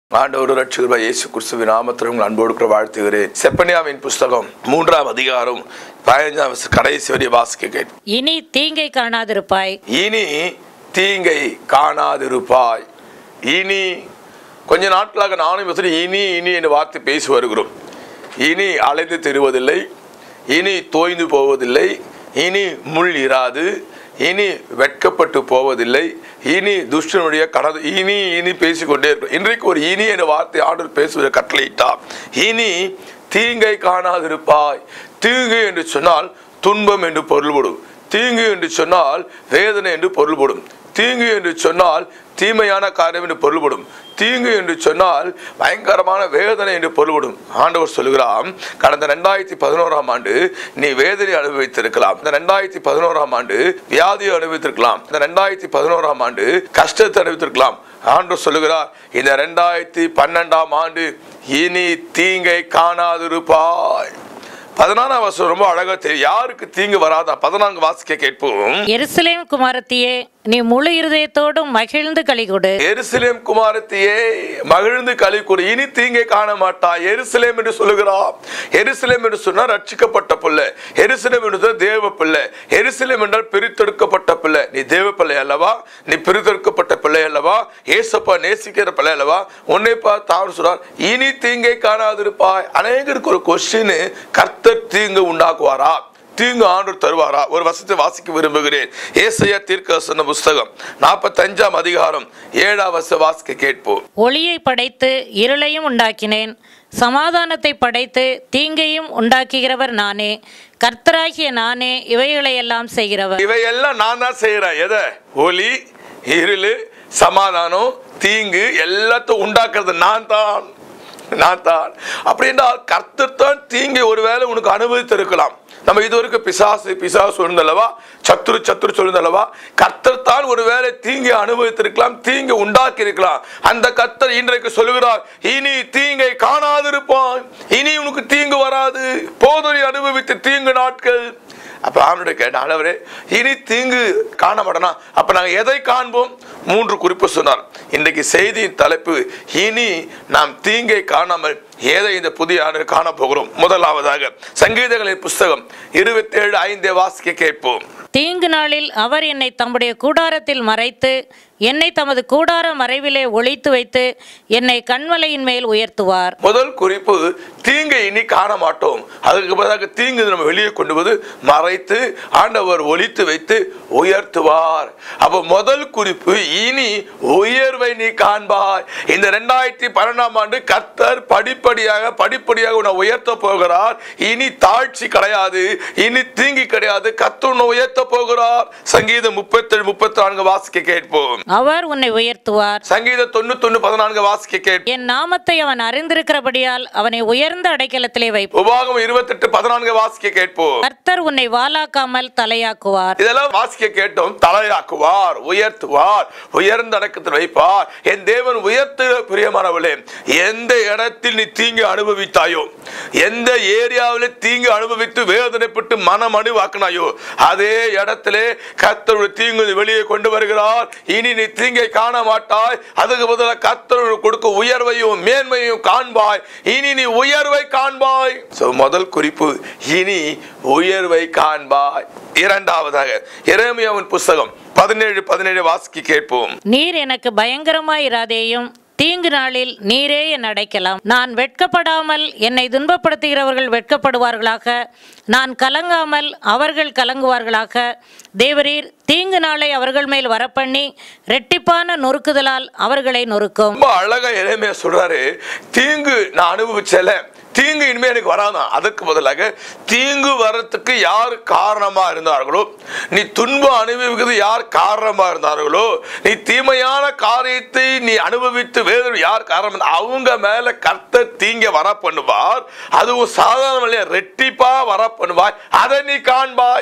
ஆண்டவர் ரட்சகர் இயேசு கிறிஸ்துவின் நாமத்தில் உங்கள் அன்போடு கூட வாழ்த்துகிறேன் செப்பனியாவின் புஸ்தகம் மூன்றாம் அதிகாரம் பதினஞ்சாம் வசனம் கடைசி வரை வாசிக்க கேட்போம் இனி தீங்கை காணாதிருப்பாய் இனி தீங்கை காணாதிருப்பாய் இனி கொஞ்ச நாட்களாக நானும் இவசரி இனி இனி என்று வார்த்தை பேசி வருகிறோம் இனி அலைந்து தெரிவதில்லை இனி தோய்ந்து போவதில்லை இனி முள் இராது இனி வெட்கப்பட்டு போவதில்லை இனி துஷ்டனுடைய கனது இனி இனி பேசிக்கொண்டே இருக்கும் இன்றைக்கு ஒரு இனி என்ற வார்த்தை ஆண்டவர் பேசுவதை கட்டளையிட்டார் இனி தீங்கை காணாதிருப்பாய் தீங்கு என்று சொன்னால் துன்பம் என்று பொருள்படும் தீங்கு என்று சொன்னால் வேதனை என்று பொருள்படும் தீங்கு என்று சொன்னால் தீமையான காரியம் என்று பொருள்படும் தீங்கு என்று சொன்னால் பயங்கரமான வேதனை என்று பொருள்படும் ஆண்டவர் சொல்லுகிறாம் கடந்த ரெண்டாயிரத்தி பதினோராம் ஆண்டு நீ வேதனை அனுபவித்திருக்கலாம் இந்த ரெண்டாயிரத்தி பதினோராம் ஆண்டு வியாதியை அனுபவித்திருக்கலாம் இந்த ரெண்டாயிரத்தி பதினோராம் ஆண்டு கஷ்டத்தை அனுபவித்திருக்கலாம் ஆண்டவர் சொல்லுகிறார் இந்த ரெண்டாயிரத்தி பன்னெண்டாம் ஆண்டு இனி தீங்கை காணாதிருப்பாய் பதினாறாம் வருஷம் ரொம்ப அழகா தெரியும் யாருக்கு தீங்கு வராதா பதினான்கு வாசிக்க கேட்போம் எருசலேம் குமாரத்தியே நீ முழு இருதயத்தோடும் மகிழ்ந்து கலிகொடு எருசலேம் குமாரத்தியே மகிழ்ந்து களி கூறு இனி தீங்கை காண மாட்டாய் எருசலேம் என்று சொல்லுகிறார் எருசலேம் என்று சொன்னால் ரட்சிக்கப்பட்ட பிள்ளை எருசலேம் என்று சொன்னால் தேவ பிள்ளை எருசலேம் என்றால் பிரித்தெடுக்கப்பட்ட பிள்ளை நீ தேவ பிள்ளை அல்லவா நீ பிரித்தெடுக்கப்பட்ட பிள்ளை அல்லவா ஏசப்பா நேசிக்கிற பிள்ளை அல்லவா உன்னை பார்த்து அவர் சொல்றார் இனி தீங்கை காணாதிருப்பாய் அநேகருக்கு ஒரு கொஸ்டின் கர்த்தர் தீங்கு உண்டாக்குவாரா தீங்கு ஆண்டவர் தருவாரா ஒரு வசத்தை வாசிக்க விரும்புகிறேன் ஏசையா தீர்க்க புஸ்தகம் நாற்பத்தஞ்சாம் அதிகாரம் ஏழாம் வச வாசிக்க கேட்போம் ஒளியை படைத்து இருளையும் உண்டாக்கினேன் சமாதானத்தை படைத்து தீங்கையும் உண்டாக்குகிறவர் நானே கர்த்தராகிய நானே இவைகளையெல்லாம் செய்கிறவர் இவையெல்லாம் நான் தான் செய்யறேன் எதை ஒளி இருளு சமாதானம் தீங்கு எல்லாத்தையும் உண்டாக்குறது நான் தான் நான் தான் அப்படின்னா கர்த்தர் தான் தீங்கை ஒருவேளை உனக்கு அனுபவித்திருக்கலாம் நம்ம இதுவரைக்கும் பிசாசு பிசாசு சொல்லுந்தல்லவா சத்துரு சத்துரு சொல்லுந்தல்லவா கர்த்தர் தான் ஒருவேளை தீங்கை அனுபவித்திருக்கலாம் தீங்கை உண்டாக்கி இருக்கலாம் அந்த கர்த்தர் இன்றைக்கு சொல்லுகிறார் இனி தீங்கை காணாதிருப்பான் இனி உனக்கு தீங்கு வராது போதொழி அனுபவித்த தீங்கு நாட்கள் அப்ப ஆணுடைய கேட்ட ஆண்டவரே இனி தீங்கு காண மாட்டோனா அப்ப நாங்க எதை காண்போம் மூன்று குறிப்பு சொன்னார் இன்றைக்கு செய்தியின் தலைப்பு இனி நாம் தீங்கை காணாமல் ஏதை இந்த புதிய ஆண்டு காண போகிறோம் முதலாவதாக சங்கீதங்களின் புஸ்தகம் இருபத்தி ஏழு ஐந்தை வாசிக்க கேட்போம் தீங்கு நாளில் அவர் என்னை தம்முடைய கூடாரத்தில் மறைத்து என்னை தமது கூடார மறைவிலே ஒளித்து வைத்து என்னை கண்மலையின் மேல் உயர்த்துவார் முதல் குறிப்பு தீங்கை இனி காண மாட்டோம் அதுக்கு பதிலாக தீங்கு நம்ம வெளியே கொண்டு வந்து மறைத்து ஆண்டவர் ஒழித்து வைத்து உயர்த்துவார் அப்ப முதல் குறிப்பு இனி உயர்வை நீ காண்பாய் இந்த ரெண்டாயிரத்தி பன்னெண்டாம் ஆண்டு கர்த்தர் படிப்படியாக படிப்படியாக உன்னை உயர்த்த போகிறார் இனி தாழ்ச்சி கிடையாது இனி தீங்கி கிடையாது கர்த்தர் உன்னை உயர்த்த போகிறார் சங்கீதம் முப்பத்தேழு முப்பத்தி நான்கு வாசிக்க கேட்போம் அவர் உன்னை உயர்த்துவார் சங்கீதம் தொண்ணூத்தொன்னு பதினான்கு வாசிக்க கேட்போம் என் நாமத்தை அவன் அறிந்திருக்கிறபடியால் அவனை உயர்ந்த அடைக்கலத்திலே வைப்பார் உபாகம் இருபத்தெட்டு பதினான்கு வாசிக்க கேட்போம் கர்த்தர் உன்னை வாலாக்காமல் தலையாக்குவார் இதெல்லாம் வாசிக்க கேட்டோம் தலையாக்குவார் உயர்த்துவார் உயர்ந்த அடக்கத்தில் வைப்பார் என் தேவன் உயர்த்து பிரியமானவளே எந்த இடத்தில் நீ தீங்கு அனுபவித்தாயோ எந்த ஏரியாவில் தீங்கு அனுபவித்து வேதனைப்பட்டு மனம் அணுவாக்கினாயோ அதே இடத்திலே கர்த்தருடைய தீங்கு வெளியே கொண்டு வருகிறார் இனி நீ தீங்கை காண மாட்டாய் அதுக்கு பதிலாக கர்த்தர் கொடுக்க உயர்வையும் மேன்மையும் காண்பாய் இனி நீ உயர்வை காண்பாய் So, முதல் குறிப்பு இனி உயர்வை காண்பாய் இரண்டாவதாக எரேமியாவின் புஸ்தகம் பதினேழு பதினேழு வாசிக்க கேட்போம் நீர் எனக்கு பயங்கரமாயிராதேயும் தீங்கு நாளில் நீரே என் அடைக்கலாம் நான் வெட்கப்படாமல் என்னை துன்பப்படுத்துகிறவர்கள் வெட்கப்படுவார்களாக நான் கலங்காமல் அவர்கள் கலங்குவார்களாக தேவரீர் தீங்கு நாளை அவர்கள் மேல் வரப்பண்ணி ரெட்டிப்பான நொறுக்குதலால் அவர்களை நொறுக்கும் ரொம்ப அழகா எரேமியா சொல்றாரு தீங்கு நான் அனுபவிச்சல தீங்கு இனிமே எனக்கு வராதான் அதற்கு பதிலாக தீங்கு வர்றதுக்கு யார் காரணமா இருந்தார்களோ நீ துன்பம் அனுபவிக்கிறது யார் காரணமா இருந்தார்களோ நீ தீமையான காரியத்தை நீ அனுபவித்து வேறு யார் காரணம் அவங்க மேல கர்த்தர் தீங்க வர பண்ணுவார் அதுவும் சாதாரண ரெட்டிப்பா வர பண்ணுவாய் அதை நீ காண்பாய்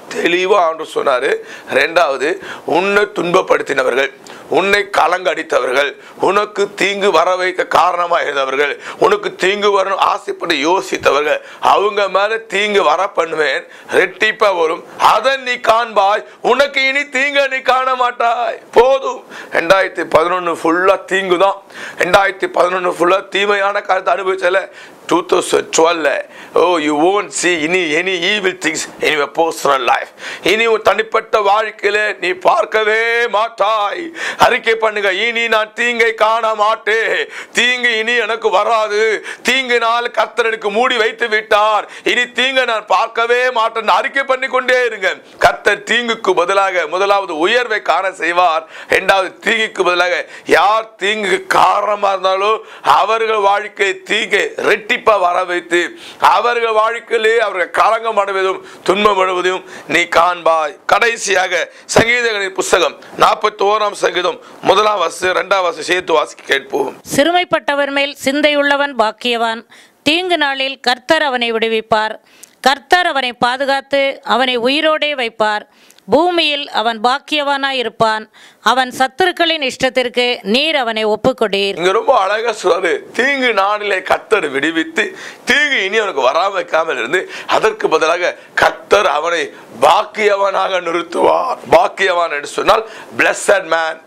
தெளிவா ஆண்டு சொன்னாரு ரெண்டாவது உன்னை துன்பப்படுத்தினவர்கள் உன்னை கலங்கடித்தவர்கள் உனக்கு தீங்கு வர வைக்க காரணமாக இருந்தவர்கள் உனக்கு தீங்கு வரணும் ஆசைப்பட்டு யோசித்தவர்கள் அவங்க மேல தீங்கு வர பண்ணுவேன் ரெட்டிப்பா வரும் அதை நீ காண்பாய் உனக்கு இனி தீங்க நீ காண மாட்டாய் போதும் ரெண்டாயிரத்தி பதினொன்று ஃபுல்லா தீங்கு தான் ரெண்டாயிரத்தி பதினொன்று ஃபுல்லா தீமையான காலத்தை அனுபவிச்சல டூ தௌசண்ட் டுவெல்ல ஓ யூ ஓன்ட் சி இனி any evil things in your personal life இனி உன் தனிப்பட்ட வாழ்க்கையில நீ பார்க்கவே மாட்டாய் அறிக்கை பண்ணுங்க இனி நான் தீங்கை காண மாட்டேன் தீங்கு இனி எனக்கு வராது தீங்கினால் கர்த்தர் எனக்கு மூடி வைத்து விட்டார் இனி தீங்கை நான் பார்க்கவே மாட்டேன் அறிக்கை பண்ணி கொண்டே இருங்க கர்த்தர் தீங்குக்கு பதிலாக முதலாவது உயர்வை காண செய்வார் இரண்டாவது தீங்குக்கு பதிலாக யார் தீங்குக்கு காரணமா இருந்தாலும் அவர்கள் வாழ்க்கை தீங்கை ரெட்டிப்பா வர வைத்து அவர்கள் வாழ்க்கையிலே அவர்கள் களங்கம் அடைவதும் துன்பம் அடைவதும் நீ காண்பாய் கடைசியாக சங்கீதங்களின் புஸ்தகம் நாற்பத்தி ஓராம் சங்கீதம் முதலாம் வசு இரண்டாம் வசு சேர்த்து வாசிக்க கேட்போம் சிறுமைப்பட்டவர் மேல் சிந்தையுள்ளவன் பாக்கியவான் தீங்கு நாளில் கர்த்தர் அவனை விடுவிப்பார் கர்த்தர் அவனை பாதுகாத்து அவனை உயிரோடே வைப்பார் பூமியில் அவன் பாக்கியவானாய் இருப்பான் அவன் சத்துருக்களின் இஷ்டத்திற்கு நீர் அவனை ஒப்புக்கொடீர் இங்க ரொம்ப அழகா சொல்றாரு தீங்கு நாளிலே கத்தர் விடுவித்து தீங்கு இனி அவனுக்கு வராம வைக்காமல் இருந்து அதற்கு பதிலாக கத்தர் அவனை பாக்கியவனாக நிறுத்துவார் பாக்கியவான் என்று சொன்னால் பிளஸட் மேன்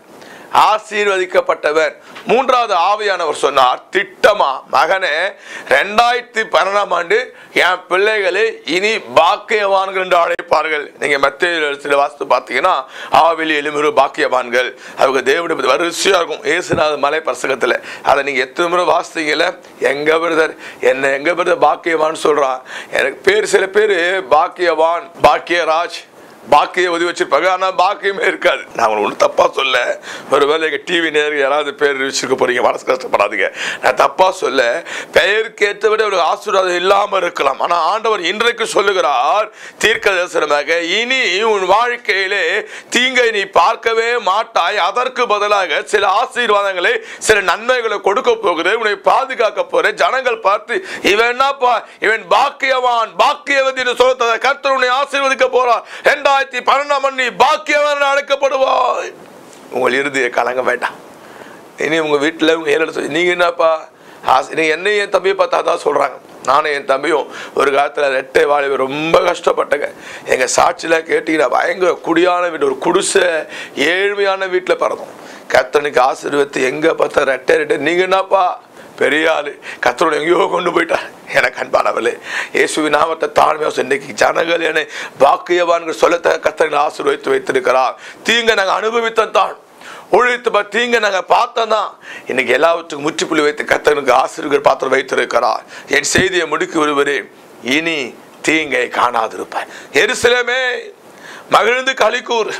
ஆசீர்வதிக்கப்பட்டவர் மூன்றாவது ஆவியானவர் சொன்னார் திட்டமா மகனே ரெண்டாயிரத்தி பன்னெண்டாம் ஆண்டு என் பிள்ளைகளை இனி பாக்கியவான்கள் என்று அழைப்பார்கள் நீங்க மத்திய சில வாஸ்து பார்த்தீங்கன்னா ஆவிலி எலுமிரு பாக்கியவான்கள் அவங்க தேவனுடைய வரிசையா இருக்கும் ஏசுநாத மலை பிரசங்கத்துல அதை நீங்க எத்தனை முறை வாசித்தீங்கல்ல எங்க பிரதர் என்ன எங்க பிரதர் பாக்கியவான் சொல்றான் எனக்கு பேர் சில பேர் பாக்கியவான் பாக்கியராஜ் பாக்கிய ஒதுவி வச்சிருப்பாங்க ஆனா பாக்கியமே இருக்காது நான் உங்களுக்கு ஒன்றும் தப்பா சொல்ல ஒருவேளை எங்க டிவி நேருக்கு யாராவது பேர் வச்சிருக்க போறீங்க மனசு கஷ்டப்படாதீங்க நான் தப்பா சொல்ல பெயருக்கு ஏற்றபடி ஒரு ஆசீர்வாதம் இல்லாம இருக்கலாம் ஆனா ஆண்டவர் இன்றைக்கு சொல்லுகிறார் தீர்க்க தரிசனமாக இனி உன் வாழ்க்கையிலே தீங்கை நீ பார்க்கவே மாட்டாய் அதற்கு பதிலாக சில ஆசீர்வாதங்களை சில நன்மைகளை கொடுக்க போகிறேன் உன்னை பாதுகாக்க போறேன் ஜனங்கள் பார்த்து இவன் என்னப்பா இவன் பாக்கியவான் பாக்கியவதி என்று சொல்ல கர்த்தர் உன்னை ஆசீர்வதிக்க போறார் ரெண்டாயிரத்தி பன்னெண்டாம் நீ பாக்கியவன் அழைக்கப்படுவாய் உங்கள் இறுதியை கலங்க வேண்டாம் இனி உங்க வீட்டில் உங்க ஏழை சொல்லி நீங்க என்னப்பா ஆசை நீங்க என்னையும் என் தம்பியை பார்த்தா தான் சொல்றாங்க நானும் என் தம்பியும் ஒரு காலத்தில் ரெட்டை வாழ ரொம்ப கஷ்டப்பட்டங்க எங்க சாட்சியில கேட்டீங்கன்னா பயங்கர குடியான வீடு ஒரு குடிசை ஏழ்மையான வீட்டில் பிறந்தோம் கத்தனுக்கு ஆசீர்வத்து எங்க பார்த்தா ரெட்டை ரெட்டை நீங்க என்னப்பா பெரிய ஆளு கத்தரோட எங்கேயோ கொண்டு போயிட்டார் எனக்கு அன்பானவர்களே இயேசுவி நாமத்தை தாழ்மையாக இன்னைக்கு ஜனங்கள் என்னை பாக்கியவான்கள் சொல்லத்தக்க கத்தனை ஆசீர்வதித்து வைத்திருக்கிறார் தீங்க நாங்கள் அனுபவித்தோம் தான் உழைத்து பா தீங்க நாங்கள் பார்த்தோம் தான் இன்னைக்கு எல்லாவற்றுக்கும் முற்றுப்புள்ளி வைத்து கத்தனுக்கு ஆசிரியர்கள் பாத்திரம் வைத்திருக்கிறார் என் செய்தியை முடுக்கி விடுவரேன் இனி தீங்கை காணாதிருப்பார் எருசலேமே மகிழ்ந்து களிக்கூர்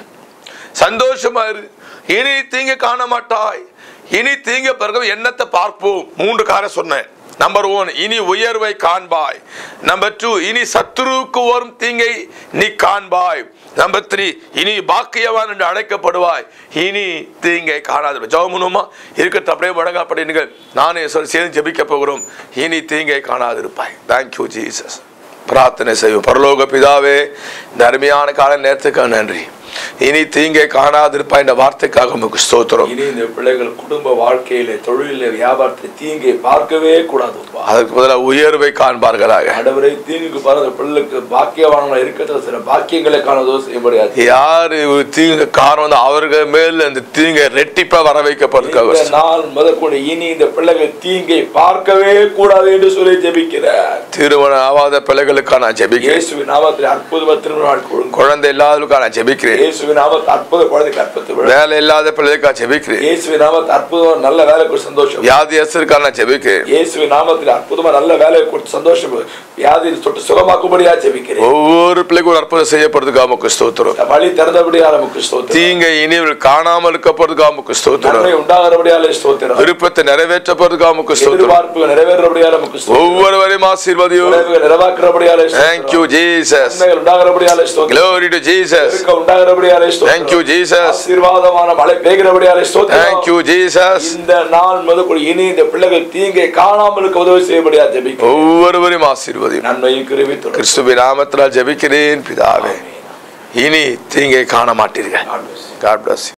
சந்தோஷமா இரு இனி தீங்க காண மாட்டாய் இனி தீங்க பிறகு என்னத்தை பார்ப்போம் மூன்று காரம் சொன்னேன் நம்பர் ஒன் இனி உயர்வை காண்பாய் நம்பர் டூ இனி சத்துருவுக்கு வரும் தீங்கை நீ காண்பாய் நம்பர் த்ரீ இனி பாக்கியவான் என்று அழைக்கப்படுவாய் இனி தீங்கை காணாது ஜவமுனுமா இருக்கிறது அப்படியே முழங்க அப்படின்னு நானே சொல்லி சேர்ந்து ஜெபிக்க போகிறோம் இனி தீங்கை காணாதிருப்பாய் தேங்க்யூ ஜீசஸ் பிரார்த்தனை செய்வோம் பரலோக பிதாவே இந்த அருமையான கால நேரத்துக்கு நன்றி இனி தீங்கை காணாதிருப்பாய் இந்த வார்த்தைக்காக உமக்கு ஸ்தோத்திரம் இனி இந்த பிள்ளைகள் குடும்ப வாழ்க்கையில தொழில வியாபாரத்தை தீங்கை பார்க்கவே கூடாதுப்பா அதற்கு பதிலாக உயர்வை காண்பார்களாக ஆண்டவரை தீங்குக்கு பாருங்க பிள்ளைக்கு பாக்கியவானங்களா இருக்கிறது சில பாக்கியங்களை காணதோ செய்யப்படியாது யாரு ஒரு தீங்கு காரணம் அவர்கள் மேல் அந்த தீங்கை ரெட்டிப்பா வர இந்த வைக்கப்படுக்க நாள் முதற்கொண்டு இனி இந்த பிள்ளைகள் தீங்கை பார்க்கவே கூடாது என்று சொல்லி ஜெபிக்கிறார் திருமணம் ஆகாத பிள்ளைகளுக்காக நான் ஜெபிக்கிறேன் இயேசுவின் நாமத்தில் அற்புதமா திருமண நாள் கொடுங்க குழந்தை இல்லாதவர்களுக்காக நான் ஜெபிக்கிறேன் இயேசுவின் நாமத்தில் அற்புத குழந்தை கற்பத்து விழா வேலை இல்லாத பிள்ளைகளுக்காக ஜெபிக்கிறேன் இயேசுவின் நாமத்தில் அற்புதமா நல்ல வேலை கொடுத்து சந்தோஷம் வியாதியஸ்தருக்காக நான் ஜெபிக்கிறேன் இயேசுவின் நாமத்தில் அற்புதமா நல்ல வேலையை கொடுத்து சந்தோஷம் வியாதியில் தொட்டு சுகமாக்கும்படியா ஜெபிக்கிறேன் ஒவ்வொரு பிள்ளைக்கும் ஒரு அற்புதம் செய்யப்படுறதுக்காக உமக்கு ஸ்தோத்திரம் வழி திறந்தபடியா நமக்கு ஸ்தோத்திரம் தீங்கை இனிவர்கள் காணாமல் இருக்கப்படுறதுக்காக உமக்கு ஸ்தோத்திரம் நன்மை உண்டாகிறபடியாலே ஸ்தோத்திரம் விருப்பத்தை நிறைவேற்றப்படுறதுக்காக உமக்கு ஸ்தோத்திரம் எதிர்பார்ப்புகள் நிறைவேறபடியா நமக்கு ஸ்தோத்திரம் ஒவ்வொருவரையும் ஆசீர்வதியும் விளைவுகள் நிறைவாக்குறபடியாலே Thank you Jesus நன்மைகள் உண்டாகிறபடியாலே ஸ்தோத்திரம் Glory to Jesus பெருக்கம் உண்டாகிறபடியாலே ஸ்தோத்திரம் Thank you Jesus ஆசீர்வாதமான மழை பெய்கிறபடியாலே ஸ்தோத்திரம் Thank you Jesus இந்த நாள் முதற்கொண்டு இனி இந்த பிள்ளைகள் தீங்கை காணாமல் இருக்க உதவி செய்யபடியா ஜெபிக்கிறேன் ஒவ்வொருவரையும் ஆசீர்வதியும் நன்மையும் கிருபி தொடரும். கிறிஸ்துவின் நாமத்தினால் ஜெபிக்கிறேன் பிதாவே இனி தீங்கை காண மாட்டீர்கள் God bless you. God plus